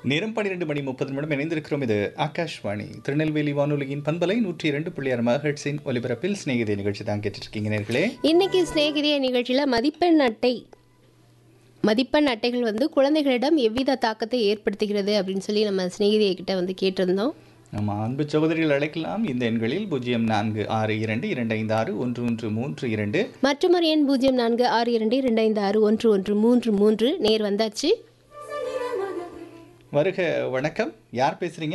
நேரம் பன்னிரெண்டு மணி முப்பது நிமிடம் இணைந்திருக்கிறோம் இது ஆகாஷ்வாணி திருநெல்வேலி வானொலியின் பண்பலை நூற்றி இரண்டு புள்ளி ஆறு மகட்ஸின் ஒலிபரப்பில் சிநேகிதே நிகழ்ச்சி தான் கேட்டுட்டு இருக்கீங்க நேர்களே இன்னைக்கு சிநேகிதிய நிகழ்ச்சியில் மதிப்பெண் அட்டை மதிப்பெண் அட்டைகள் வந்து குழந்தைகளிடம் எவ்வித தாக்கத்தை ஏற்படுத்துகிறது அப்படின்னு சொல்லி நம்ம சிநேகிதிய கிட்ட வந்து கேட்டிருந்தோம் நம்ம அன்பு சகோதரிகள் அழைக்கலாம் இந்த எண்களில் பூஜ்ஜியம் நான்கு ஆறு இரண்டு இரண்டு ஐந்து ஆறு ஒன்று ஒன்று மூன்று இரண்டு மற்றும் ஒரு எண் பூஜ்ஜியம் நான்கு ஆறு இரண்டு இரண்டு ஐந்து ஆறு ஒன்று ஒன்று மூன்று மூன்று நேர் வந்தாச்சு வருக வணக்கம் யார் பேசுறீங்க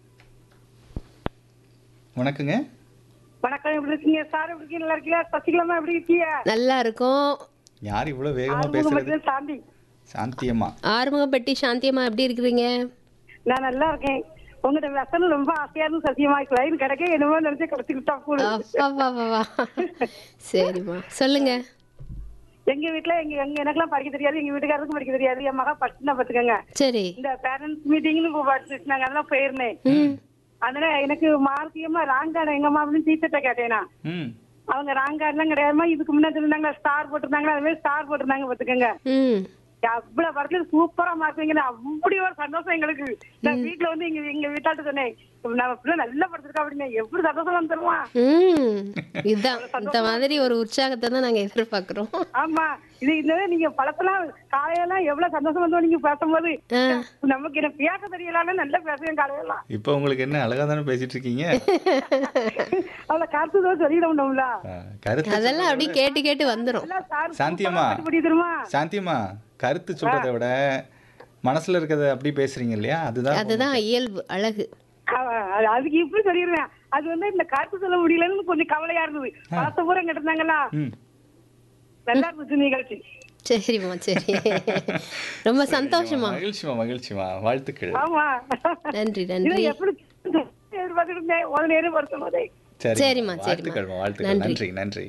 வணக்கங்க வணக்கம் எப்படி இருக்கீங்க சார் எப்படி இருக்கீங்க நல்லா இருக்கீங்களா சசிகலாமா எப்படி இருக்கீங்க நல்லா இருக்கும் யார் இவ்வளோ வேகமாக ஆறுமுகம் பேசுறது மட்டும் சாந்தி சாந்தியம்மா ஆறுமுகப்பட்டி சாந்தியம்மா எப்படி இருக்கிறீங்க நான் நல்லா இருக்கேன் உங்ககிட்ட வசனம் ரொம்ப ஆசையா இருந்து சத்தியமா லைன் கிடைக்க என்னமோ நினைச்சு கிடைச்சிக்கிட்டா கூட அப்பா சரிம்மா சொல்லுங்க எங்க வீட்டுல எங்க எங்க எனக்கெல்லாம் படிக்க தெரியாது எங்க வீட்டுக்காரருக்கும் படிக்க தெரியாது என் மகா படிச்சுனா பாத்துக்கோங்க சரி இந்த பேரண்ட்ஸ் மீட்டிங்னு படிச்சுட்டாங்க அதெல்லாம் போயிருந்தேன் ம் அதனால எனக்கு மார்க்கியமா ராங்கான எங்க அம்மா அப்படின்னு டீச்சர்ட்ட கேட்டேன் நான் ம் அவங்க ராங்கார்லாம் கிடையாதுமா இதுக்கு முன்னாடி இருந்தாங்க ஸ்டார் போட்டிருந்தாங்க அது மாதிரி ஸ்டார் போட்டிருந்தாங்க பாத்துக்கோங்க ம் அவ்வளவு படத்துல சூப்பரா மாத்தீங்க அப்படி ஒரு சந்தோஷம் எங்களுக்கு நான் வீட்டுல வந்து எங்க எங்க வீட்டாட்டு சொன்னேன் நம்ம பிள்ளை நல்லா படுத்திருக்கா அப்படின்னு எப்படி சந்தோஷம் வந்துருமா ம் இதுதான் இந்த மாதிரி ஒரு உற்சாகத்தை தான் நாங்கள் எதிர்பார்க்குறோம் ஆமா இது இந்த நீங்க பழத்தெல்லாம் காலையெல்லாம் எவ்வளவு சந்தோஷம் வந்தோம் நீங்க பேசும்போது ஆ நமக்கு என்ன பேச தெரியலான்னு நல்லா பேசுவேன் காலையெல்லாம் இப்போ உங்களுக்கு என்ன அழகாக தானே பேசிட்டு இருக்கீங்க அவளை கருத்து தான் சொல்லிடணும்ல ஆ, கருத்து அதெல்லாம் அப்படியே கேட்டு கேட்டு வந்துடும் எல்லாம் சார் சாந்தியம்மா. படி தெரியுமா சாந்தியம்மா கருத்து சொல்றதை விட மனசுல இருக்கிறத அப்படி பேசுறீங்க இல்லையா அதுதான் அதுதான் இயல்பு அழகு அவ- அது- அதுக்கு இப்படி சொல்லிடுவேன் அது வந்து இந்த கருத்து சொல்ல முடியலன்னு கொஞ்சம் கவலையா இருந்தது பழத்த பூரா கேட்டிருந்தாங்களா ம் நல்லா இருந்துச்சு நிகழ்ச்சி சரிம்மா சரி ரொம்ப சந்தோஷமா மகிழ்ச்சிமா மகிழ்ச்சிமா வாழ்த்துக்கள் ஆமா நன்றி இதை நன்றி எப்படி எதிர்பார்த்துட்டு இருந்தேன் ஒரு நேரம் வருஷம் போதே சரி சரிம்மா, சரிம்மா. வாழ்த்துக்கள்மா வாழ்த்துக்கள் நன்றி நன்றி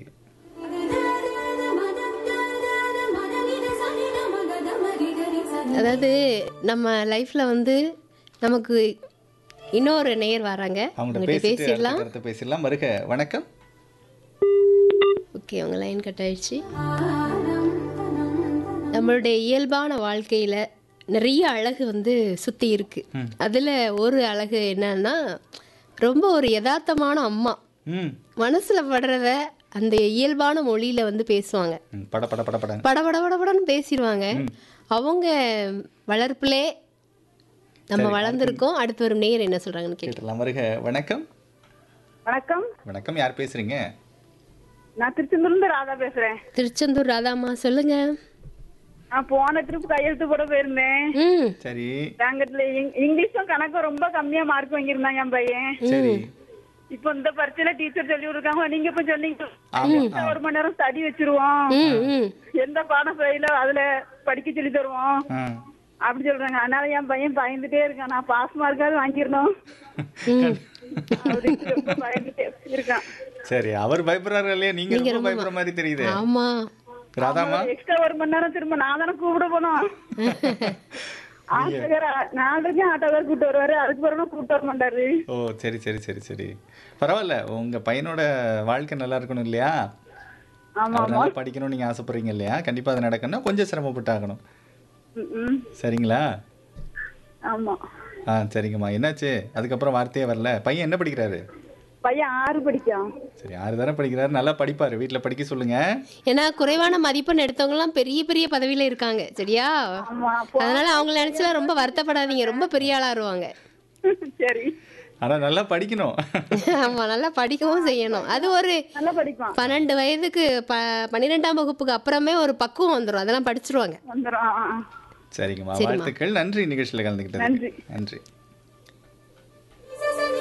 அதாவது நம்ம லைஃப்ல வந்து நமக்கு இன்னொரு நேயர் வராங்க அவங்கள்ட்ட உங்ககிட்ட பேசிட்டு அடுத்த பேசிடலாம் கருத்தை பேசிடலாம் வருக வணக்கம் ஓகே உங்க லைன் கட் ஆயிடுச்சு நம்மளுடைய இயல்பான வாழ்க்கையில நிறைய அழகு வந்து சுத்தி இருக்கு அதுல ஒரு அழகு என்னன்னா ரொம்ப ஒரு யதார்த்தமான அம்மா ம் மனசுல படுறத அந்த இயல்பான மொழியில வந்து பேசுவாங்க ம், பட பட பட பட பட பட பட படன்னு பேசிடுவாங்க அவங்க வளர்ப்பிலே நம்ம வளர்ந்துருக்கோம் அடுத்து வரும் நேயர் என்ன சொல்றாங்கன்னு கேட்டு கேட்டலாம் வருக வணக்கம் வணக்கம் வணக்கம் யார் பேசுறீங்க நான் திருச்செந்தூர்ல இருந்து ராதா பேசுறேன் திருச்செந்தூர் ராதாம்மா சொல்லுங்க நான் போன ட்ரிப் கையெழுத்து போட போயிருந்தேன் ம் சரி நாங்கத்துல இங்கிலீஷும் கணக்கும் ரொம்ப கம்மியா மார்க் வாங்கியிருந்தாங்க என் பையன் சரி இப்போ இந்த பரீட்சையில டீச்சர் சொல்லி கொடுக்காங்க நீங்க இப்ப சொன்னீங்க ஆமா ஒரு மணி நேரம் ஸ்டடி வச்சிருவோம் ம் ம் எந்த பாடம் ஃபெயிலோ அதுல படிக்க சொல்லி தருவோம் ஆ. அப்படி சொல்றாங்க அதனால என் பையன் பயந்துட்டே இருக்கான் நான் பாஸ் மார்க்காவது வாங்கிடணும் அப்படின்னு ரொம்ப பயந்துட்டே இருக்கான் சரி அவர் பயப்படுறாரு இல்லையா நீங்க ரொம்ப பயப்படுற மாதிரி தெரியுது ஆமா ராதாமா எக்ஸ்ட்ரா ஒரு மணி நேரம் திரும்ப நான் தானே கூப்பிட போனோம் ஆட்டோக்கார நான் இருக்கேன் ஆட்டோக்கார கூட்டு வருவாரு அதுக்கு பிறகு கூட்டு வர மாட்டாரு ஓ சரி சரி சரி சரி பரவாயில்ல உங்க பையனோட வாழ்க்கை நல்லா இருக்கணும் இல்லையா ஆமா அவர் நல்லா படிக்கணும்னு நீங்க ஆசைப்படுறீங்க இல்லையா கண்டிப்பா அது நடக்கணும்னா கொஞ்சம் சிரமப்பட்டு ஆகணும் ம், ம். சரிங்களா ஆமா ஆ சரிங்கம்மா என்னாச்சு அதுக்கப்புறம் வார்த்தையே வரல பையன் என்ன படிக்கிறாரு பையன் ஆறு படிக்கான் சரி ஆறு தரம் படிக்கிறாரு நல்லா படிப்பாரு வீட்ல படிக்க சொல்லுங்க ஏன்னா குறைவான மதிப்பெண் எடுத்தவங்கலாம் பெரிய பெரிய பதவியில இருக்காங்க சரியா ஆமா அதனால அவங்கள நினைச்சுலாம் ரொம்ப வருத்தப்படாதீங்க ரொம்ப பெரிய ஆளா இருவாங்க சரி ஆனா நல்லா படிக்கணும் ஆமா நல்லா படிக்கவும் செய்யணும் அது ஒரு நல்லா படிப்பான் பன்னெண்டு வயதுக்கு ப பன்னிரெண்டாம் வகுப்புக்கு அப்புறமே ஒரு பக்குவம் வந்துடும் அதெல்லாம் படிச்சிருவாங்க வந்துடும் சரிங்கம்மா வாழ்த்துக்கள் நன்றி நிகழ்ச்சியில் கலந்துக்கிட்டது நன்றி. நன்றி